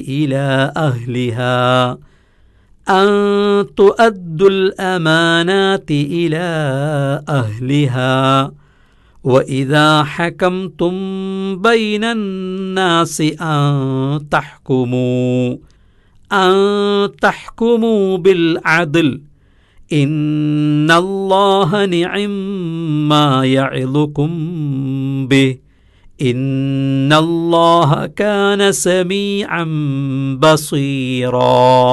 إلى أهلها أن تؤدوا الأمانات إلى أهلها وإذا حكمتم بين الناس أن تحكموا أن تحكموا بالعدل إن الله نعم ما يعظكم به إن الله كان سميعا بصيرا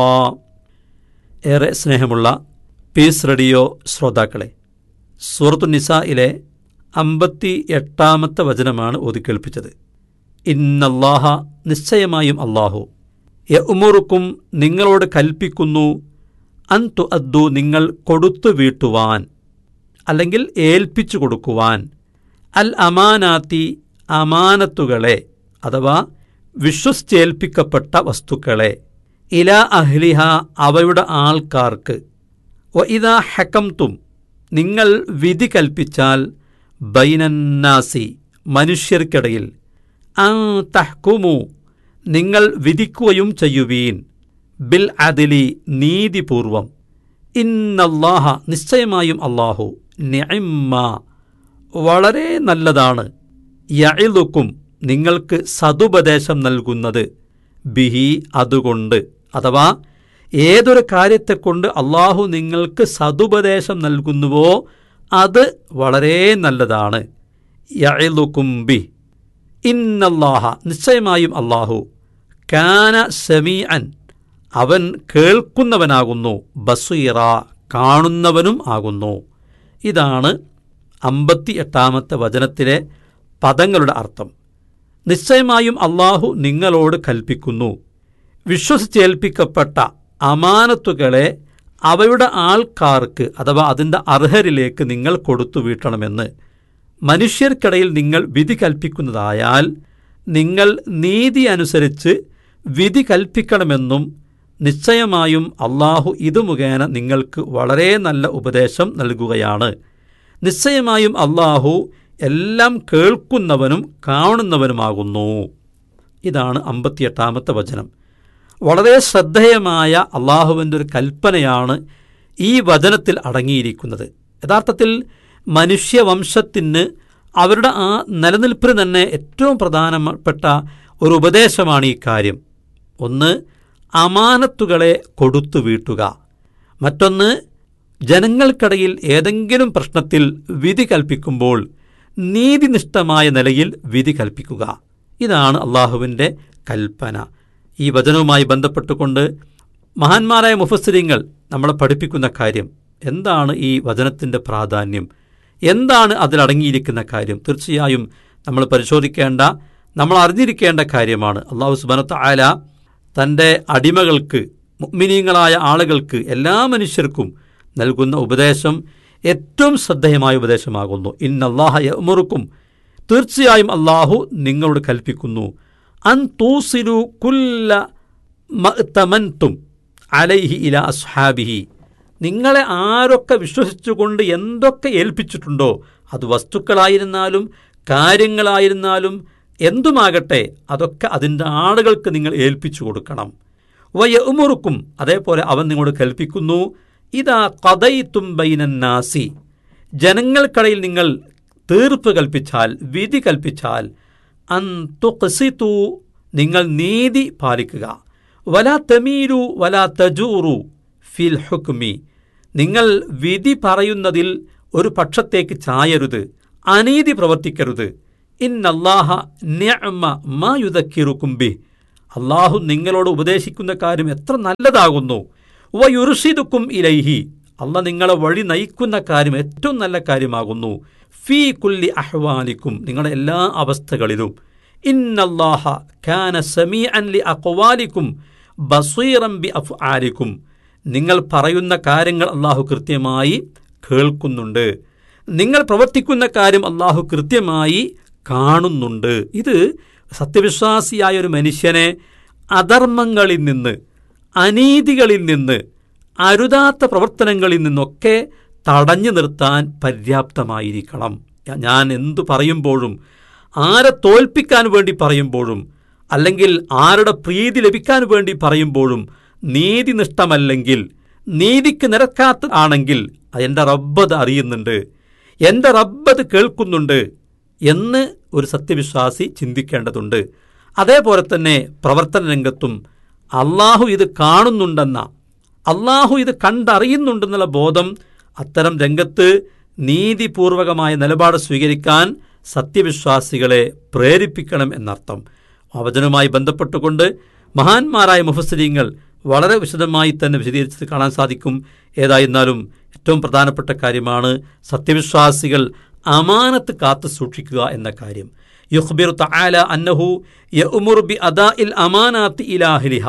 ഏറെ സ്നേഹമുള്ള piece radio ശ്രോതാക്കളെ സൂറത്തു നിസായിലെ അമ്പത്തി എട്ടാമത്തെ വചനമാണ് ഓതിക്കേൾപ്പിച്ചത് ഇന്നല്ലാഹ നിശ്ചയമായും അല്ലാഹു യഉമുറുക്കും നിങ്ങളോട് കൽപ്പിക്കുന്നു അന്തു അദ്ദു നിങ്ങൾ കൊടുത്തു വീട്ടുവാൻ അല്ലെങ്കിൽ ഏൽപ്പിച്ചു കൊടുക്കുവാൻ അൽ അമാനാത്തി അമാനത്തുകളെ അഥവാ വിശ്വസിച്ചേൽപ്പിക്കപ്പെട്ട വസ്തുക്കളെ ഇല അഹ്ലിഹ അവയുടെ ആൾക്കാർക്ക് ഒ ഇതാ ഹക്കംതും നിങ്ങൾ വിധി കൽപ്പിച്ചാൽ ബൈനന്നാസി മനുഷ്യർക്കിടയിൽ അൻ തഹ്കുമു നിങ്ങൾ വിധിക്കുകയും ചെയ്യുവീൻ ബിൽ അദിലി നീതിപൂർവം ഇന്നല്ലാഹ നിശ്ചയമായും അല്ലാഹു നിഅമ്മ വളരെ നല്ലതാണ് യഇലുക്കും നിങ്ങൾക്ക് സതുപദേശം നൽകുന്നത് ബിഹി അതുകൊണ്ട് അഥവാ ഏതൊരു കാര്യത്തെക്കൊണ്ട് അള്ളാഹു നിങ്ങൾക്ക് സതുപദേശം നൽകുന്നുവോ അത് വളരെ നല്ലതാണ് യഇലുക്കും ബി ഇന്നല്ലാഹ നിശ്ചയമായും അള്ളാഹു കാന സമീഅൻ അവൻ കേൾക്കുന്നവനാകുന്നു ബസീറ കാണുന്നവനും ആകുന്നു ഇതാണ് അമ്പത്തി എട്ടാമത്തെ വചനത്തിലെ പദങ്ങളുടെ അർത്ഥം നിശ്ചയമായും അള്ളാഹു നിങ്ങളോട് കൽപ്പിക്കുന്നു വിശ്വസിച്ചേൽപ്പിക്കപ്പെട്ട അമാനത്തുകളെ അവയുടെ ആൾക്കാർക്ക് അഥവാ അതിൻ്റെ അർഹരിലേക്ക് നിങ്ങൾ കൊടുത്തു വീട്ടണമെന്ന് മനുഷ്യർക്കിടയിൽ നിങ്ങൾ വിധി കൽപ്പിക്കുന്നതായാൽ നിങ്ങൾ നീതി അനുസരിച്ച് വിധി കൽപ്പിക്കണമെന്നും നിശ്ചയമായും അള്ളാഹു ഇത് മുഖേന നിങ്ങൾക്ക് വളരെ നല്ല ഉപദേശം നൽകുകയാണ് നിശ്ചയമായും അള്ളാഹു എല്ലാം കേൾക്കുന്നവനും കാണുന്നവനുമാകുന്നു ഇതാണ് അമ്പത്തിയെട്ടാമത്തെ വചനം വളരെ ശ്രദ്ധേയമായ അള്ളാഹുവിൻ്റെ ഒരു കൽപ്പനയാണ് ഈ വചനത്തിൽ അടങ്ങിയിരിക്കുന്നത് യഥാർത്ഥത്തിൽ മനുഷ്യവംശത്തിന് അവരുടെ ആ നിലനിൽപ്പിന് തന്നെ ഏറ്റവും പ്രധാനപ്പെട്ട ഒരു ഉപദേശമാണ് ഈ കാര്യം ഒന്ന് അമാനത്തുകളെ കൊടുത്തു വീട്ടുക മറ്റൊന്ന് ജനങ്ങൾക്കിടയിൽ ഏതെങ്കിലും പ്രശ്നത്തിൽ വിധി കൽപ്പിക്കുമ്പോൾ നീതിനിഷ്ഠമായ നിലയിൽ വിധി കൽപ്പിക്കുക ഇതാണ് അള്ളാഹുവിൻ്റെ കൽപ്പന ഈ വചനവുമായി ബന്ധപ്പെട്ടുകൊണ്ട് മഹാന്മാരായ മുഫസ്സിരിങ്ങൾ നമ്മളെ പഠിപ്പിക്കുന്ന കാര്യം എന്താണ് ഈ വചനത്തിൻ്റെ പ്രാധാന്യം എന്താണ് അതിലടങ്ങിയിരിക്കുന്ന കാര്യം തീർച്ചയായും നമ്മൾ പരിശോധിക്കേണ്ട നമ്മൾ അറിഞ്ഞിരിക്കേണ്ട കാര്യമാണ് അള്ളാഹു സുബനത്ത് ആല തൻ്റെ അടിമകൾക്ക് മുഗ്മിനീങ്ങളായ ആളുകൾക്ക് എല്ലാ മനുഷ്യർക്കും നൽകുന്ന ഉപദേശം ഏറ്റവും ശ്രദ്ധേയമായ ഉപദേശമാകുന്നു ഇന്നല്ലാഹ യമുറുക്കും തീർച്ചയായും അള്ളാഹു നിങ്ങളോട് കൽപ്പിക്കുന്നു അൻ തൂസിലു കുല്ല മഅ്തമൻതും അലൈഹി ഇല അസ്ഹാബിഹി നിങ്ങളെ ആരൊക്കെ വിശ്വസിച്ചുകൊണ്ട് എന്തൊക്കെ ഏൽപ്പിച്ചിട്ടുണ്ടോ അത് വസ്തുക്കളായിരുന്നാലും കാര്യങ്ങളായിരുന്നാലും എന്തുമാകട്ടെ അതൊക്കെ അതിൻ്റെ ആളുകൾക്ക് നിങ്ങൾ ഏൽപ്പിച്ചു കൊടുക്കണം വയ ഉമുറുക്കും അതേപോലെ അവൻ നിങ്ങളോട് കൽപ്പിക്കുന്നു ഇതാ കഥയിത്തും ബൈനന്നാസി ജനങ്ങൾക്കിടയിൽ നിങ്ങൾ തീർപ്പ് കൽപ്പിച്ചാൽ വിധി കൽപ്പിച്ചാൽ അന്തുഖസിത്തു നിങ്ങൾ നീതി പാലിക്കുക വലാ തമീരു വലാ തജൂറു ഫിൽ ഹുക്മി നിങ്ങൾ വിധി പറയുന്നതിൽ ഒരു പക്ഷത്തേക്ക് ചായരുത് അനീതി പ്രവർത്തിക്കരുത് ഇന്നല്ലാഹ നിഅമ മാ യുദക്കിറുക്കും ബി അള്ളാഹു നിങ്ങളോട് ഉപദേശിക്കുന്ന കാര്യം എത്ര നല്ലതാകുന്നു വയുർഷിദുക്കും ഇലൈഹി അല്ല നിങ്ങളെ വഴി നയിക്കുന്ന കാര്യം ഏറ്റവും നല്ല കാര്യമാകുന്നു ഫീ കുല്ലി അഹ്വാലിക്കും നിങ്ങളുടെ എല്ലാ അവസ്ഥകളിലും ഇന്നല്ലാഹ കാന സമീഅൻ ലി അഖ്വാലിക്കും ബസീറൻ ബി അഫ്ആലിക്കും നിങ്ങൾ പറയുന്ന കാര്യങ്ങൾ അള്ളാഹു കൃത്യമായി കേൾക്കുന്നുണ്ട് നിങ്ങൾ പ്രവർത്തിക്കുന്ന കാര്യം അള്ളാഹു കൃത്യമായി കാണുന്നുണ്ട് ഇത് സത്യവിശ്വാസിയായ ഒരു മനുഷ്യനെ അധർമ്മങ്ങളിൽ നിന്ന് അനീതികളിൽ നിന്ന് അരുതാത്ത പ്രവർത്തനങ്ങളിൽ നിന്നൊക്കെ തടഞ്ഞു നിർത്താൻ പര്യാപ്തമായിരിക്കണം ഞാൻ എന്തു പറയുമ്പോഴും ആരെ തോൽപ്പിക്കാൻ വേണ്ടി പറയുമ്പോഴും അല്ലെങ്കിൽ ആരുടെ പ്രീതി ലഭിക്കാൻ വേണ്ടി പറയുമ്പോഴും നീതിനിഷ്ഠമല്ലെങ്കിൽ നീതിക്ക് നിരക്കാത്ത ആണെങ്കിൽ എൻ്റെ റബ്ബത് അറിയുന്നുണ്ട് എൻ്റെ റബ്ബത് കേൾക്കുന്നുണ്ട് എന്ന് ഒരു സത്യവിശ്വാസി ചിന്തിക്കേണ്ടതുണ്ട് അതേപോലെ തന്നെ പ്രവർത്തന രംഗത്തും അള്ളാഹു ഇത് കാണുന്നുണ്ടെന്ന അള്ളാഹു ഇത് കണ്ടറിയുന്നുണ്ടെന്നുള്ള ബോധം അത്തരം രംഗത്ത് നീതിപൂർവകമായ നിലപാട് സ്വീകരിക്കാൻ സത്യവിശ്വാസികളെ പ്രേരിപ്പിക്കണം എന്നർത്ഥം വചനവുമായി ബന്ധപ്പെട്ടുകൊണ്ട് മഹാന്മാരായ മുഫസ്സരീങ്ങൾ വളരെ വിശദമായി തന്നെ വിശദീകരിച്ചത് കാണാൻ സാധിക്കും ഏതായിരുന്നാലും ഏറ്റവും പ്രധാനപ്പെട്ട കാര്യമാണ് സത്യവിശ്വാസികൾ അമാനത്ത് കാത്തു സൂക്ഷിക്കുക എന്ന കാര്യം യുഖ്ബിർ തആല അന്നഹു യഉമുർ ബി അദാഇൽ അമാനാത്തി ഇലാഹിലിഹ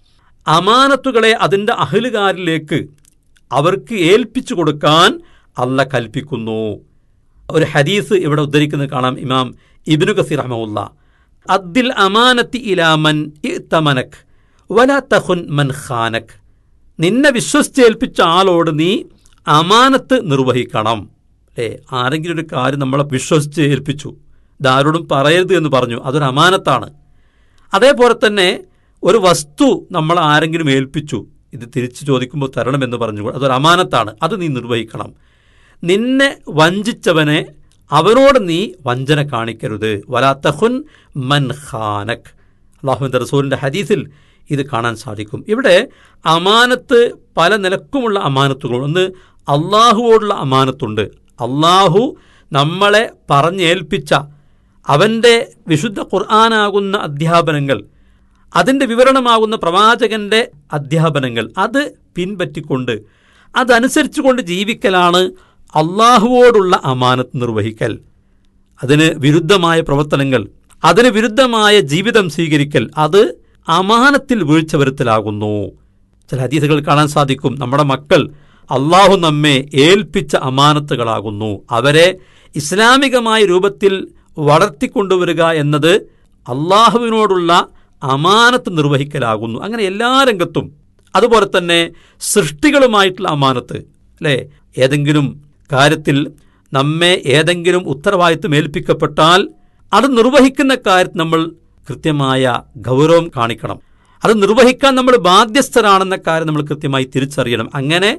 അമാനത്തുകളെ അതിൻ്റെ അഹലുകാരിലേക്ക് അവർക്ക് ഏൽപ്പിച്ചു കൊടുക്കാൻ അല്ല കൽപ്പിക്കുന്നു ഒരു ഹദീസ് ഇവിടെ ഉദ്ധരിക്കുന്നത് കാണാം ഇമാം ഇബ്നു കസീർ റഹ്മുല്ല അദ്ദിൽ അമാനത്തി ഇലാമൻ ഇത്തമനക് വല തഹുൻ മൻ ഖാനക് നിന്നെ വിശ്വസിച്ചേൽപ്പിച്ച ആളോട് നീ അമാനത്ത് നിർവഹിക്കണം അല്ലേ ആരെങ്കിലും ഒരു കാര്യം നമ്മളെ വിശ്വസിച്ച് ഏൽപ്പിച്ചു ഇതാരോടും പറയരുത് എന്ന് പറഞ്ഞു അതൊരു അമാനത്താണ് അതേപോലെ തന്നെ ഒരു വസ്തു നമ്മൾ ആരെങ്കിലും ഏൽപ്പിച്ചു ഇത് തിരിച്ചു ചോദിക്കുമ്പോൾ തരണമെന്ന് പറഞ്ഞു അതൊരു അമാനത്താണ് അത് നീ നിർവഹിക്കണം നിന്നെ വഞ്ചിച്ചവനെ അവനോട് നീ വഞ്ചന കാണിക്കരുത് വലാത്തഹുൻ മൻ ഖാനക് അള്ളാഹുവിൻ്റെ റസൂലിൻ്റെ ഹദീസിൽ ഇത് കാണാൻ സാധിക്കും ഇവിടെ അമാനത്ത് പല നിലക്കുമുള്ള അമാനത്തുകൾ ഒന്ന് അള്ളാഹുവോടുള്ള അമാനത്തുണ്ട് അള്ളാഹു നമ്മളെ പറഞ്ഞേൽപ്പിച്ച അവൻ്റെ വിശുദ്ധ ഖുർആനാകുന്ന അധ്യാപനങ്ങൾ അതിൻ്റെ വിവരണമാകുന്ന പ്രവാചകന്റെ അധ്യാപനങ്ങൾ അത് പിൻപറ്റിക്കൊണ്ട് അതനുസരിച്ചുകൊണ്ട് ജീവിക്കലാണ് അള്ളാഹുവോടുള്ള അമാനത്ത് നിർവഹിക്കൽ അതിന് വിരുദ്ധമായ പ്രവർത്തനങ്ങൾ അതിന് വിരുദ്ധമായ ജീവിതം സ്വീകരിക്കൽ അത് അമാനത്തിൽ വീഴ്ച വരുത്തലാകുന്നു ചില ഹദീസുകൾ കാണാൻ സാധിക്കും നമ്മുടെ മക്കൾ അള്ളാഹു നമ്മെ ഏൽപ്പിച്ച അമാനത്തുകളാകുന്നു അവരെ ഇസ്ലാമികമായ രൂപത്തിൽ വളർത്തിക്കൊണ്ടുവരിക എന്നത് അള്ളാഹുവിനോടുള്ള അമാനത്ത് നിർവഹിക്കലാകുന്നു അങ്ങനെ എല്ലാ രംഗത്തും അതുപോലെ തന്നെ സൃഷ്ടികളുമായിട്ടുള്ള അമാനത്ത് അല്ലേ ഏതെങ്കിലും കാര്യത്തിൽ നമ്മെ ഏതെങ്കിലും ഉത്തരവാദിത്വം ഏൽപ്പിക്കപ്പെട്ടാൽ അത് നിർവഹിക്കുന്ന കാര്യത്തിൽ നമ്മൾ കൃത്യമായ ഗൗരവം കാണിക്കണം അത് നിർവഹിക്കാൻ നമ്മൾ ബാധ്യസ്ഥരാണെന്ന കാര്യം നമ്മൾ കൃത്യമായി തിരിച്ചറിയണം അങ്ങനെ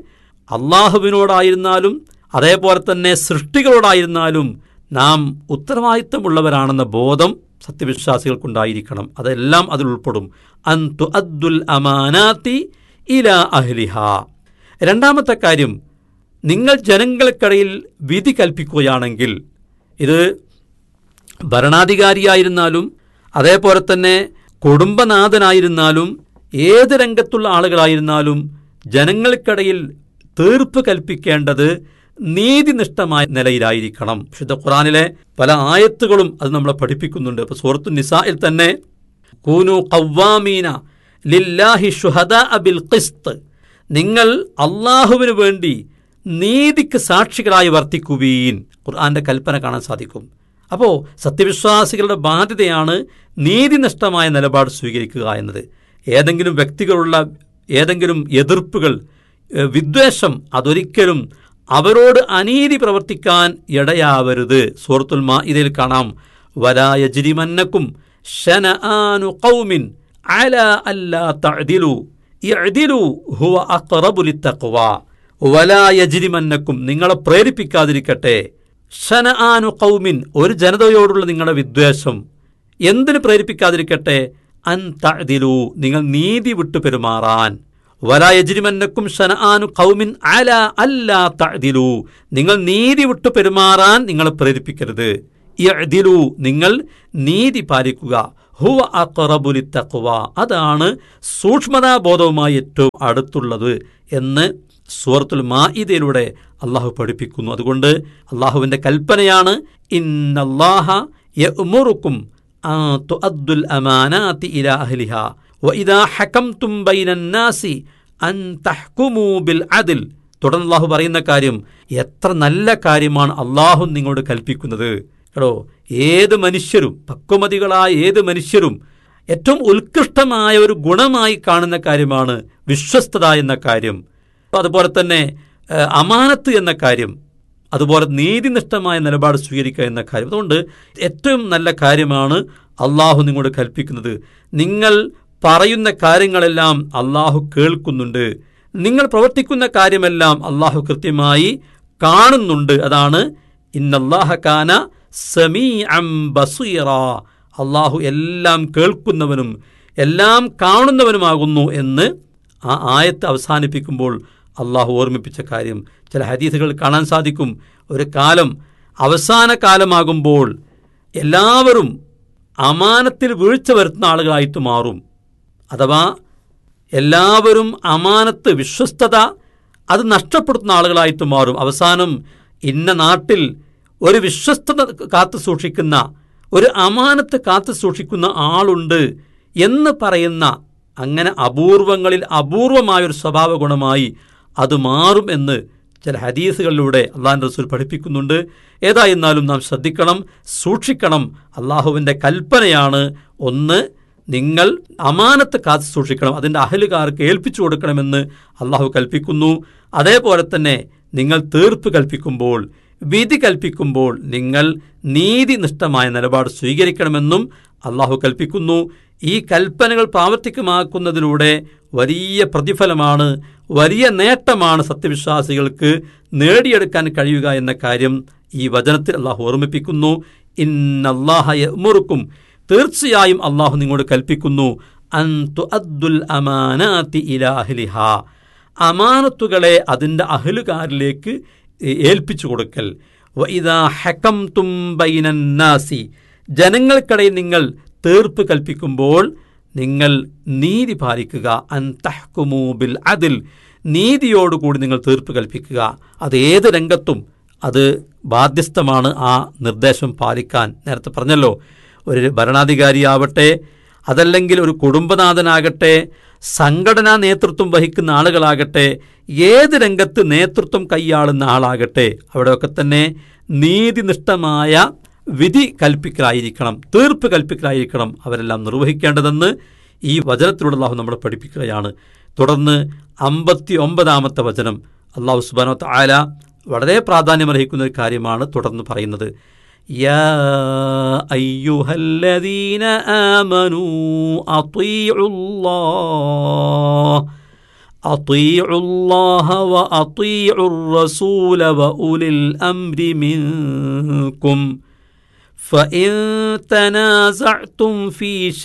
അള്ളാഹുവിനോടായിരുന്നാലും അതേപോലെ തന്നെ സൃഷ്ടികളോടായിരുന്നാലും നാം ഉത്തരവാദിത്തമുള്ളവരാണെന്ന ബോധം സത്യവിശ്വാസികൾക്കുണ്ടായിരിക്കണം അതെല്ലാം അതിൽ ഉൾപ്പെടും അന്തു അദ്ദുൽ അമാനാത്തി ഇല അഹ്ലിഹ രണ്ടാമത്തെ കാര്യം നിങ്ങൾ ജനങ്ങൾക്കിടയിൽ വിധി കൽപ്പിക്കുകയാണെങ്കിൽ ഇത് ഭരണാധികാരിയായിരുന്നാലും അതേപോലെ തന്നെ കുടുംബനാഥനായിരുന്നാലും ഏത് രംഗത്തുള്ള ആളുകളായിരുന്നാലും ജനങ്ങൾക്കിടയിൽ തീർപ്പ് കൽപ്പിക്കേണ്ടത് നീതിനിഷ്ഠമായ നിലയിലായിരിക്കണം വിശുദ്ധ ഖുറാനിലെ പല ആയത്തുകളും അത് നമ്മളെ പഠിപ്പിക്കുന്നുണ്ട് ഇപ്പോൾ സൂറത്തു നിസായിൽ തന്നെ കൂനു കവ്വാമീന ലില്ലാഹി ഷുഹദ അബിൽ ഖിസ്ത് നിങ്ങൾ അള്ളാഹുവിന് വേണ്ടി നീതിക്ക് സാക്ഷികളായി വർത്തിക്കുവീൻ ഖുർആന്റെ കൽപ്പന കാണാൻ സാധിക്കും അപ്പോൾ സത്യവിശ്വാസികളുടെ ബാധ്യതയാണ് നീതിനിഷ്ഠമായ നിലപാട് സ്വീകരിക്കുക എന്നത് ഏതെങ്കിലും വ്യക്തികളുള്ള ഏതെങ്കിലും എതിർപ്പുകൾ ഏഹ്, വിദ്വേഷം അതൊരിക്കലും അവരോട് അനീതി പ്രവർത്തിക്കാൻ ഇടയാവരുത് സൂറത്തുൽ മാ ഇതിൽ കാണാം വലായജിരിമന്നക്കും ഷനആനു ഖൗമിൻ അല അല്ലാ തഅദിലു ഇഅ്ദിലു ഹുവ അഖറബു ലിത്തഖ്വ വലായജിരിമന്നക്കും നിങ്ങളെ പ്രേരിപ്പിക്കാതിരിക്കട്ടെ ഷനആനു ഖൗമിൻ ഒരു ജനതയോടുള്ള നിങ്ങളുടെ വിദ്വേഷം എന്തിന് പ്രേരിപ്പിക്കാതിരിക്കട്ടെ അൻ തഅദിലു നിങ്ങൾ നീതി വിട്ടു പെരുമാറാൻ വലായജിരിമന്നക്കും ഷനആനു ഖൗമിൻ അല അല്ലാ തഅദിലു നിങ്ങൾ നീതി വിട്ടു പെരുമാറാൻ നിങ്ങളെ പ്രേരിപ്പിക്കരുത് ഇഅ്ദിലു നിങ്ങൾ നീതി പാലിക്കുക ഹുവ അഖറബു ലിത്തഖ്വ അതാണ് സൂക്ഷ്മതാബോധവുമായി ഏറ്റവും അടുത്തുള്ളത് എന്ന് സൂറത്തുൽ മാഇദയിലൂടെ അള്ളാഹു പഠിപ്പിക്കുന്നു അതുകൊണ്ട് അള്ളാഹുവിൻ്റെ കൽപ്പനയാണ് ഇന്നല്ലാഹ യഅ്മുറുക്കും അൻ തുഅദ്ദുൽ അമാനാതി ഇലാ അഹ്ലിഹ വഇദാ ഹകംതും ബൈനന്നാസി അൻ തഹ്കുമൂ ബിൽ അദ്ൽ തുടർന്ന് അള്ളാഹു പറയുന്ന കാര്യം എത്ര നല്ല കാര്യമാണ് അള്ളാഹു നിങ്ങളോട് കൽപ്പിക്കുന്നത് കേട്ടോ ഏത് മനുഷ്യരും പക്വമതികളായ ഏത് മനുഷ്യരും ഏറ്റവും ഉത്കൃഷ്ടമായ ഒരു ഗുണമായി കാണുന്ന കാര്യമാണ് വിശ്വസ്തത എന്ന കാര്യം അതുപോലെ തന്നെ ഏഹ്, അമാനത്ത് എന്ന കാര്യം അതുപോലെ നീതിനിഷ്ഠമായ നിലപാട് സ്വീകരിക്കുക എന്ന കാര്യം അതുകൊണ്ട് ഏറ്റവും നല്ല കാര്യമാണ് അള്ളാഹു നിങ്ങളോട് കൽപ്പിക്കുന്നത് നിങ്ങൾ പറയുന്ന കാര്യങ്ങളെല്ലാം അള്ളാഹു കേൾക്കുന്നുണ്ട് നിങ്ങൾ പ്രവർത്തിക്കുന്ന കാര്യമെല്ലാം അള്ളാഹു കൃത്യമായി കാണുന്നുണ്ട് അതാണ് ഇന്നല്ലാഹക്കാന സമീ അം ബസീറ അള്ളാഹു എല്ലാം കേൾക്കുന്നവനും എല്ലാം കാണുന്നവനുമാകുന്നു എന്ന് ആ ആയത്ത് അവസാനിപ്പിക്കുമ്പോൾ അള്ളാഹു ഓർമ്മിപ്പിച്ച കാര്യം ചില ഹദീസുകൾ കാണാൻ സാധിക്കും ഒരു കാലം അവസാന കാലമാകുമ്പോൾ എല്ലാവരും അമാനത്തിൽ വീഴ്ച വരുത്തുന്ന ആളുകളായിട്ട് മാറും അഥവാ എല്ലാവരും അമാനത്ത് വിശ്വസ്തത അത് നഷ്ടപ്പെടുത്തുന്ന ആളുകളായിട്ട് മാറും അവസാനം ഇന്ന നാട്ടിൽ ഒരു വിശ്വസ്തത കാത്തു സൂക്ഷിക്കുന്ന ഒരു അമാനത്ത് കാത്തു സൂക്ഷിക്കുന്ന ആളുണ്ട് എന്ന് പറയുന്ന അങ്ങനെ അപൂർവങ്ങളിൽ അപൂർവമായൊരു സ്വഭാവ ഗുണമായി അത് മാറും എന്ന് ചില ഹദീസുകളിലൂടെ അള്ളാഹൻ റസൂൽ പഠിപ്പിക്കുന്നുണ്ട് ഏതായിരുന്നാലും നാം ശ്രദ്ധിക്കണം സൂക്ഷിക്കണം അള്ളാഹുവിൻ്റെ കൽപ്പനയാണ് ഒന്ന് നിങ്ങൾ അമാനത്ത് കാത്തു സൂക്ഷിക്കണം അതിൻ്റെ അഹലുകാർക്ക് ഏൽപ്പിച്ചു കൊടുക്കണമെന്ന് അള്ളാഹു കൽപ്പിക്കുന്നു അതേപോലെ തന്നെ നിങ്ങൾ തീർപ്പ് കൽപ്പിക്കുമ്പോൾ വിധി കൽപ്പിക്കുമ്പോൾ നിങ്ങൾ നീതിനിഷ്ഠമായ നിലപാട് സ്വീകരിക്കണമെന്നും അള്ളാഹു കൽപ്പിക്കുന്നു ഈ കൽപ്പനകൾ പ്രാവർത്തികമാക്കുന്നതിലൂടെ വലിയ പ്രതിഫലമാണ് വലിയ നേട്ടമാണ് സത്യവിശ്വാസികൾക്ക് നേടിയെടുക്കാൻ കഴിയുക എന്ന കാര്യം ഈ വചനത്തിൽ അള്ളാഹു ഓർമ്മിപ്പിക്കുന്നു ഇന്നല്ലാഹുറുക്കും തീർച്ചയായും അള്ളാഹു നിങ്ങളോട് കൽപ്പിക്കുന്നു അൻതു അദ്ദുൽ അമാനാത്തി ഇലാഹ്ലിഹ അമാനത്തുകളെ അതിൻ്റെ അഹലുകാരിലേക്ക് ഏൽപ്പിച്ചു കൊടുക്കൽ വഇദാ ഹകം ബൈനന്നാസി ജനങ്ങൾക്കിടയിൽ നിങ്ങൾ തീർപ്പ് കൽപ്പിക്കുമ്പോൾ നിങ്ങൾ നീതി പാലിക്കുക അൻ തഹ്കുമൂ ബിൽ അതിൽ നീതിയോടുകൂടി നിങ്ങൾ തീർപ്പ് കൽപ്പിക്കുക അത് ഏത് രംഗത്തും അത് ബാധ്യസ്ഥമാണ് ആ നിർദ്ദേശം പാലിക്കാൻ നേരത്തെ പറഞ്ഞല്ലോ ഒരു ഭരണാധികാരിയാവട്ടെ അതല്ലെങ്കിൽ ഒരു കുടുംബനാഥനാകട്ടെ സംഘടനാ നേതൃത്വം വഹിക്കുന്ന ആളുകളാകട്ടെ ഏത് രംഗത്ത് നേതൃത്വം കൈയാളുന്ന ആളാകട്ടെ അവിടെയൊക്കെ തന്നെ നീതിനിഷ്ഠമായ വിധി കൽപ്പിക്കലായിരിക്കണം തീർപ്പ് കൽപ്പിക്കലായിരിക്കണം അവരെല്ലാം നിർവഹിക്കേണ്ടതെന്ന് ഈ വചനത്തിലൂടെ അള്ളാഹു നമ്മളെ പഠിപ്പിക്കുകയാണ് തുടർന്ന് അമ്പത്തി ഒമ്പതാമത്തെ വചനം അള്ളാഹു സുബാനോ ആല വളരെ പ്രാധാന്യമർഹിക്കുന്ന ഒരു കാര്യമാണ് തുടർന്ന് പറയുന്നത് يا أيها الذين آمنوا أطيعوا الله أطيعوا الله وأطيعوا الرسول وأولي الأمر منكم فإن تنازعتم في